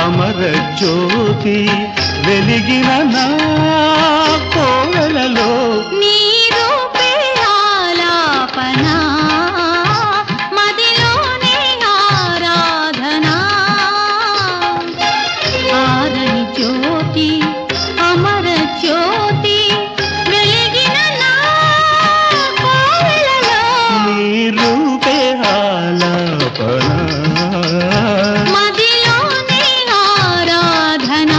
అమర జ్యోతి వెలిగిన నా కోవెలలో నీ రూపే ఆలాపన మదిలోనే ఆరాధన ఆరని జ్యోతి అమర జ్యోతి వెలిగిన నా కోవెలలో నీ రూపే ఆలాపన మదిలోనే ఆరాధన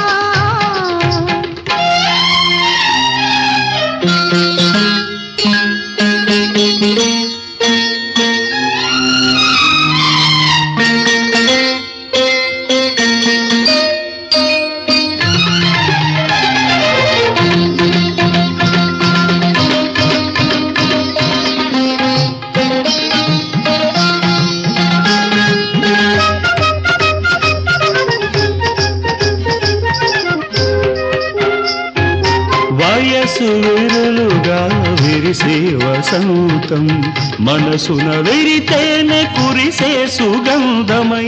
వయసు విరులుగా విరిసే వసంతం మనసున విరితేనే కురిసే సుగంధమై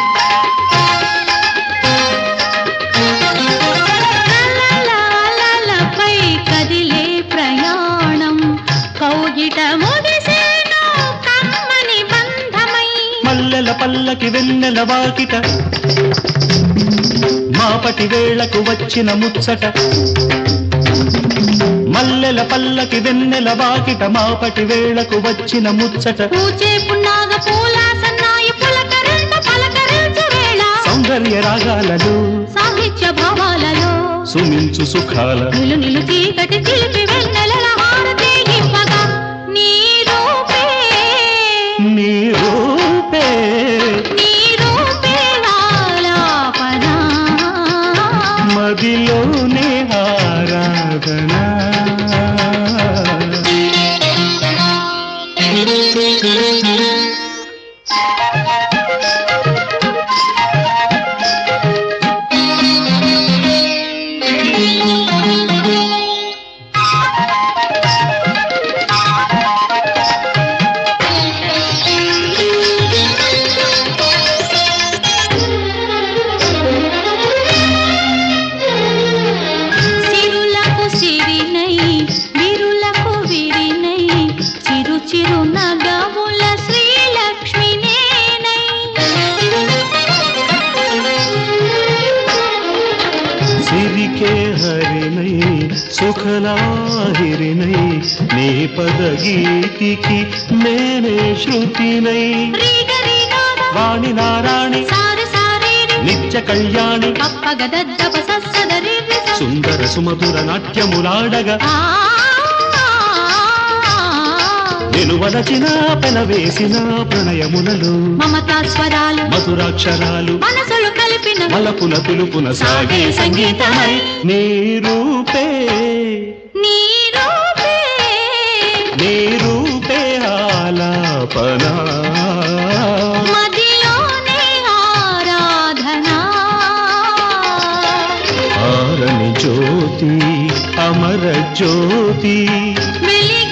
అలలపై కదిలే ప్రయాణం కౌగిట ముగిసేను కమ్మని బంధమై మల్లెల పల్లకి వెన్నెల వాకిట మాపటి వేళకు వచ్చిన ముచ్చట మల్లెల పల్లకి వెన్నెల వాకిట మాపటి వేళకు వచ్చిన ముచ్చట పూచే పున్నాగ పూల సన్నాయి పులకరింత పలకరించు వేళ సౌందర్య రాగాలలో సాహిత్య భావాలలో సుమించు సుఖాల నిలు నిలు చీకటి చిలిపి వెన్నెలల హారతి ఇవ్వగా నీ రూపే నీ రూపే నీ రూపే ఆలాపన మదిలోనే ఆరాధన సిరులకు సిరినై విరులకు విరినై చిరు చిరు నగముల శ్రీలక్ష్మి నేనై సిరికే హరినై సుఖలాహిరినై నీ పద గీతికి నేనే శృతినై రీగ రీగాద వాణి నారాణి సారి సారీరి నిత్య కళ్యాణి కప్పగదద్దప సస్సదరి సుందర సుమధుర నాట్యములాడగా నిలువలచిన పెనవేసిన ప్రణయములలో మమతా స్వరాలు మధురాక్షరాలు మనసులు కలిపిన మలపుల పిలుపున సాగే సంగీతమై నీ రూపే నీ రూపే నీ రూపే ఆలాపనా మదిలోనే ఆరాధన ఆరని జ్యోతి అమర జ్యోతి వెలిగి